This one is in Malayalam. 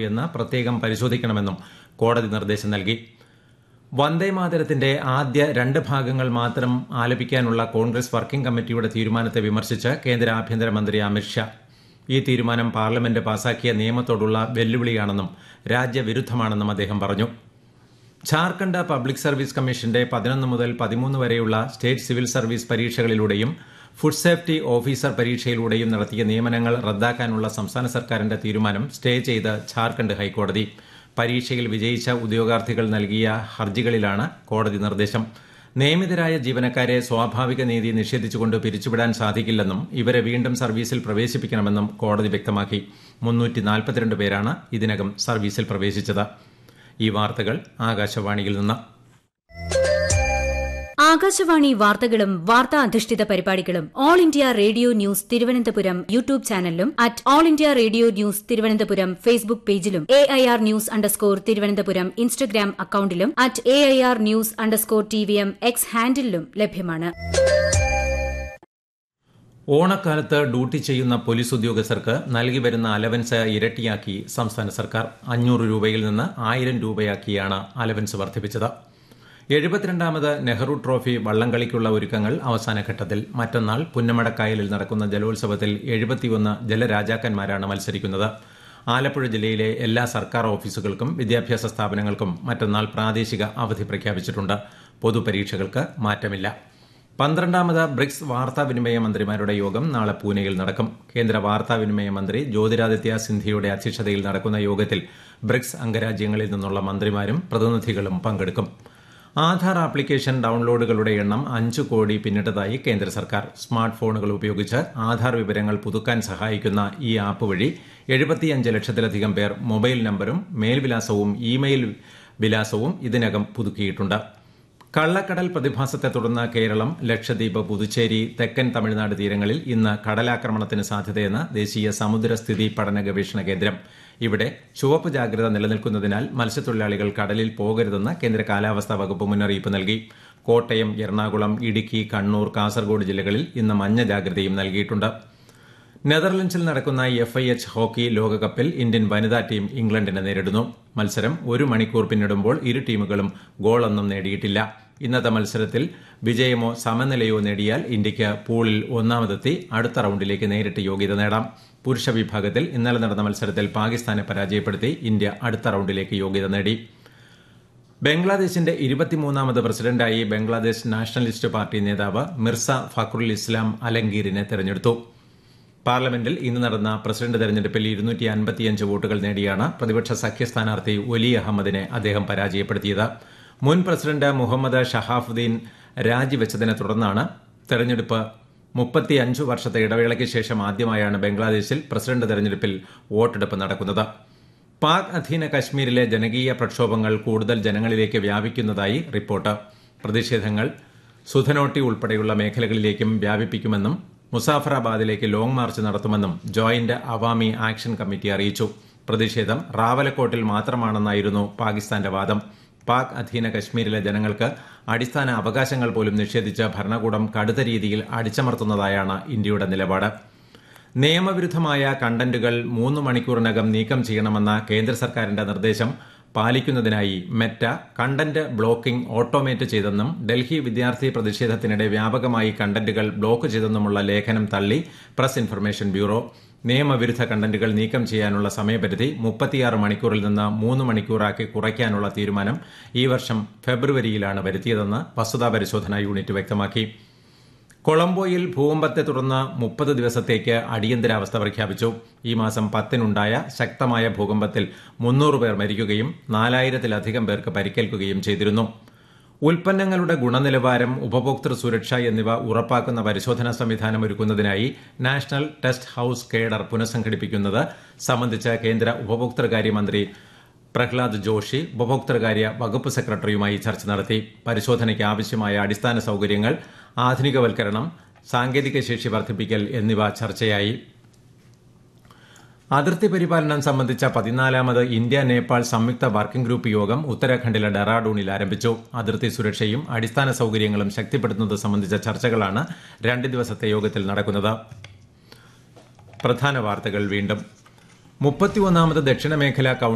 എന്ന് പ്രത്യേകം പരിശോധിക്കണമെന്നും കോടതി നിർദ്ദേശം നൽകി വന്ദേമാതരത്തിന്റെ ആദ്യ രണ്ട് ഭാഗങ്ങൾ മാത്രം ആലപിക്കാനുള്ള കോൺഗ്രസ് വർക്കിംഗ് കമ്മിറ്റിയുടെ തീരുമാനത്തെ വിമർശിച്ച് കേന്ദ്ര ആഭ്യന്തരമന്ത്രി അമിത്ഷാ ഈ തീരുമാനം പാർലമെന്റ് പാസാക്കിയ നിയമത്തോടുള്ള വെല്ലുവിളിയാണെന്നും രാജ്യവിരുദ്ധമാണെന്നും അദ്ദേഹം പറഞ്ഞു ഝാർഖണ്ഡ് പബ്ലിക് സർവീസ് കമ്മീഷന്റെ പതിനൊന്ന് മുതൽ പതിമൂന്ന് വരെയുള്ള സ്റ്റേറ്റ് സിവിൽ സർവീസ് പരീക്ഷകളിലൂടെയും ഫുഡ് സേഫ്റ്റി ഓഫീസർ പരീക്ഷയിലൂടെയും നടത്തിയ നിയമനങ്ങൾ റദ്ദാക്കാനുള്ള സംസ്ഥാന സർക്കാരിന്റെ തീരുമാനം സ്റ്റേ ചെയ്ത് ഝാർഖണ്ഡ് ഹൈക്കോടതി പരീക്ഷയിൽ വിജയിച്ച ഉദ്യോഗാർത്ഥികൾ നൽകിയ ഹർജികളിലാണ് കോടതി നിർദ്ദേശം നിയമിതരായ ജീവനക്കാരെ സ്വാഭാവിക നീതി നിഷേധിച്ചുകൊണ്ട് പിരിച്ചുവിടാൻ സാധിക്കില്ലെന്നും ഇവരെ വീണ്ടും സർവീസിൽ പ്രവേശിപ്പിക്കണമെന്നും കോടതി വ്യക്തമാക്കി മുന്നൂറ്റി പേരാണ് ഇതിനകം സർവീസിൽ പ്രവേശിച്ചത് ഈ വാർത്തകൾ ആകാശവാണിയിൽ നിന്ന് ആകാശവാണി വാർത്തകളും വാർത്താ അധിഷ്ഠിത പരിപാടികളും all India radio news Thiruvananthapuram YouTube ചാനലിലും at all India radio news Thiruvananthapuram Facebook പേജിലും A I R news underscore Thiruvananthapuram Instagram അക്കൌണ്ടിലും at A I R news underscore T V M X ഹാൻഡിലും ലഭ്യമാണ് ഓണക്കാലത്ത് ഡ്യൂട്ടി ചെയ്യുന്ന പോലീസ് ഉദ്യോഗസ്ഥർക്ക് നൽകി വരുന്ന അലവൻസ് ഇരട്ടിയാക്കി സംസ്ഥാന സർക്കാർ അഞ്ഞൂറ് രൂപയിൽ നിന്ന് ആയിരം രൂപയാക്കിയാണ് അലവൻസ് വർദ്ധിപ്പിച്ചത് എഴുപത്തിരണ്ടാമത് നെഹ്റു ട്രോഫി വള്ളംകളിക്കുള്ള ഒരുക്കങ്ങൾ അവസാന ഘട്ടത്തിൽ മറ്റന്നാൾ പുന്നമടക്കായലിൽ നടക്കുന്ന ജലോത്സവത്തിൽ എഴുപത്തിയൊന്ന് ജലരാജാക്കന്മാരാണ് മത്സരിക്കുന്നത് ആലപ്പുഴ ജില്ലയിലെ എല്ലാ സർക്കാർ ഓഫീസുകൾക്കും വിദ്യാഭ്യാസ സ്ഥാപനങ്ങൾക്കും മറ്റന്നാൾ പ്രാദേശിക അവധി പ്രഖ്യാപിച്ചിട്ടുണ്ട് പൊതുപരീക്ഷകൾക്ക് മാറ്റമില്ല പന്ത്രണ്ടാമത് ബ്രിക്സ് വാർത്താവിനിമയ മന്ത്രിമാരുടെ യോഗം നാളെ പൂനെയിൽ നടക്കും കേന്ദ്ര വാർത്താവിനിമയ മന്ത്രി ജ്യോതിരാദിത്യ സിന്ധ്യയുടെ അധ്യക്ഷതയിൽ നടക്കുന്ന യോഗത്തിൽ ബ്രിക്സ് അംഗരാജ്യങ്ങളിൽ നിന്നുള്ള മന്ത്രിമാരും പ്രതിനിധികളും പങ്കെടുക്കും ആധാർ ആപ്ലിക്കേഷൻ ഡൌൺലോഡുകളുടെ എണ്ണം അഞ്ചു കോടി പിന്നിട്ടതായി കേന്ദ്ര സർക്കാർ സ്മാർട്ട് ഫോണുകൾ ഉപയോഗിച്ച് ആധാർ വിവരങ്ങൾ പുതുക്കാൻ സഹായിക്കുന്ന ഈ ആപ്പ് വഴി എഴുപത്തിയഞ്ച് ലക്ഷത്തിലധികം പേർ മൊബൈൽ നമ്പരും മേൽവിലാസവും ഇമെയിൽ വിലാസവും ഇതിനകം പുതുക്കിയിട്ടുണ്ട് കള്ളക്കടൽ പ്രതിഭാസത്തെ തുടർന്ന് കേരളം ലക്ഷദ്വീപ് പുതുച്ചേരി തെക്കൻ തമിഴ്നാട് തീരങ്ങളിൽ ഇന്ന് കടലാക്രമണത്തിന് സാധ്യതയെന്ന് ദേശീയ സമുദ്രസ്ഥിതി പഠന ഗവേഷണ കേന്ദ്രം ഇവിടെ ചുവപ്പ് ജാഗ്രത നിലനിൽക്കുന്നതിനാൽ മത്സ്യത്തൊഴിലാളികൾ കടലിൽ പോകരുതെന്ന് കേന്ദ്ര കാലാവസ്ഥാ വകുപ്പ് മുന്നറിയിപ്പ് നൽകി കോട്ടയം എറണാകുളം ഇടുക്കി കണ്ണൂർ കാസർഗോഡ് ജില്ലകളിൽ ഇന്ന് മഞ്ഞ ജാഗ്രതയും നൽകിയിട്ടുണ്ട് നെതർലൻഡ്സിൽ നടക്കുന്ന എഫ് ഐ എച്ച് ഹോക്കി ലോകകപ്പിൽ ഇന്ത്യൻ വനിതാ ടീം ഇംഗ്ലണ്ടിനെ നേരിടുന്നു മത്സരം ഒരു മണിക്കൂർ പിന്നിടുമ്പോൾ ഇരു ടീമുകളും ഗോളൊന്നും നേടിയിട്ടില്ല ഇന്നത്തെ മത്സരത്തിൽ വിജയമോ സമനിലയോ നേടിയാൽ ഇന്ത്യയ്ക്ക് പൂളിൽ ഒന്നാമതെത്തി അടുത്ത റൌണ്ടിലേക്ക് നേരിട്ട് യോഗ്യത നേടാം പുരുഷ വിഭാഗത്തിൽ ഇന്നലെ നടന്ന മത്സരത്തിൽ പാകിസ്ഥാനെ പരാജയപ്പെടുത്തി ഇന്ത്യ അടുത്ത റൌണ്ടിലേക്ക് യോഗ്യത നേടി ബംഗ്ലാദേശിന്റെ ഇരുപത്തിമൂന്നാമത് പ്രസിഡന്റായി ബംഗ്ലാദേശ് നാഷണലിസ്റ്റ് പാർട്ടി നേതാവ് മിർസ ഫഖറുൽ ഇസ്ലാം അലങ്കീറിനെ തെരഞ്ഞെടുത്തു പാർലമെന്റിൽ ഇന്ന് നടന്ന പ്രസിഡന്റ് തെരഞ്ഞെടുപ്പിൽ ഇരുന്നൂറ്റി അൻപത്തിയഞ്ച് വോട്ടുകൾ നേടിയാണ് പ്രതിപക്ഷ സഖ്യ സ്ഥാനാർത്ഥി ഒലി അഹമ്മദിനെ അദ്ദേഹം പരാജയപ്പെടുത്തിയത് മുൻ പ്രസിഡന്റ് മുഹമ്മദ് ഷഹാഫുദ്ദീൻ രാജിവെച്ചതിനെ തുടർന്നാണ് തെരഞ്ഞെടുപ്പ് മുപ്പത്തിയഞ്ചു വർഷത്തെ ഇടവേളയ്ക്ക് ശേഷം ആദ്യമായാണ് ബംഗ്ലാദേശിൽ പ്രസിഡന്റ് തെരഞ്ഞെടുപ്പിൽ വോട്ടെടുപ്പ് നടക്കുന്നത് പാക് അധീന കശ്മീരിലെ ജനകീയ പ്രക്ഷോഭങ്ങൾ കൂടുതൽ ജനങ്ങളിലേക്ക് വ്യാപിക്കുന്നതായി റിപ്പോർട്ട് പ്രതിഷേധങ്ങൾ സുധനോട്ടി ഉൾപ്പെടെയുള്ള മേഖലകളിലേക്കും വ്യാപിപ്പിക്കുമെന്നും മുസാഫറാബാദിലേക്ക് ലോങ് മാർച്ച് നടത്തുമെന്നും ജോയിന്റ് അവാമി ആക്ഷൻ കമ്മിറ്റി അറിയിച്ചു പ്രതിഷേധം റാവലക്കോട്ടിൽ മാത്രമാണെന്നായിരുന്നു പാകിസ്ഥാന്റെ വാദം പാക് അധീന കശ്മീരിലെ ജനങ്ങൾക്ക് അടിസ്ഥാന അവകാശങ്ങൾ പോലും നിഷേധിച്ച ഭരണകൂടം കടുത്ത രീതിയിൽ അടിച്ചമർത്തുന്നതായാണ് ഇന്ത്യയുടെ നിലപാട് നിയമവിരുദ്ധമായ കണ്ടന്റുകൾ മൂന്ന് മണിക്കൂറിനകം നീക്കം ചെയ്യണമെന്ന കേന്ദ്ര സർക്കാരിന്റെ നിർദ്ദേശം പാലിക്കുന്നതിനായി മെറ്റ കണ്ടന്റ് ബ്ലോക്കിംഗ് ഓട്ടോമേറ്റ് ചെയ്തെന്നും ഡൽഹി വിദ്യാർത്ഥി പ്രതിഷേധത്തിനിടെ വ്യാപകമായി കണ്ടന്റുകൾ ബ്ലോക്ക് ചെയ്തെന്നുമുള്ള ലേഖനം തള്ളി പ്രസ് ഇൻഫർമേഷൻ ബ്യൂറോ നിയമവിരുദ്ധ കണ്ടന്റുകൾ നീക്കം ചെയ്യാനുള്ള സമയപരിധി മുപ്പത്തിയാറ് മണിക്കൂറിൽ നിന്ന് മൂന്ന് മണിക്കൂറാക്കി കുറയ്ക്കാനുള്ള തീരുമാനം ഈ വർഷം ഫെബ്രുവരിയിലാണ് വരുത്തിയതെന്ന് വസ്തുതാ പരിശോധനാ യൂണിറ്റ് വ്യക്തമാക്കി കൊളംബോയിൽ ഭൂകമ്പത്തെ തുടർന്ന് മുപ്പത് ദിവസത്തേക്ക് അടിയന്തരാവസ്ഥ പ്രഖ്യാപിച്ചു ഈ മാസം പത്തിനുണ്ടായ ശക്തമായ ഭൂകമ്പത്തിൽ മുന്നൂറ് പേർ മരിക്കുകയും നാലായിരത്തിലധികം പേർക്ക് പരിക്കേൽക്കുകയും ചെയ്തിരുന്നു ഉൽപ്പന്നങ്ങളുടെ ഗുണനിലവാരം ഉപഭോക്തൃ സുരക്ഷ എന്നിവ ഉറപ്പാക്കുന്ന പരിശോധനാ സംവിധാനം ഒരുക്കുന്നതിനായി നാഷണൽ ടെസ്റ്റ് ഹൌസ് കേഡർ പുനഃസംഘടിപ്പിക്കുന്നത് സംബന്ധിച്ച് കേന്ദ്ര ഉപഭോക്തൃകാര്യ മന്ത്രി പ്രഹ്ലാദ് ജോഷി ഉപഭോക്തൃകാര്യ വകുപ്പ് സെക്രട്ടറിയുമായി ചർച്ച നടത്തി പരിശോധനയ്ക്ക് ആവശ്യമായ അടിസ്ഥാന സൌകര്യങ്ങൾ ആധുനികവൽക്കരണം സാങ്കേതിക ശേഷി വർദ്ധിപ്പിക്കൽ എന്നിവ ചർച്ചയായി അതിർത്തി പരിപാലനം സംബന്ധിച്ച പതിനാലാമത് ഇന്ത്യ നേപ്പാൾ സംയുക്ത വർക്കിംഗ് ഗ്രൂപ്പ് യോഗം ഉത്തരാഖണ്ഡിലെ ഡെറാഡൂണിൽ ആരംഭിച്ചു അതിർത്തി സുരക്ഷയും അടിസ്ഥാന സൌകര്യങ്ങളും ശക്തിപ്പെടുത്തുന്നത് സംബന്ധിച്ച ചർച്ചകളാണ് രണ്ട് ദിവസത്തെ യോഗത്തിൽ നടക്കുന്നത് പ്രധാന വാർത്തകൾ വീണ്ടും മുപ്പത്തിയൊന്നാമത് ദക്ഷിണ മേഖല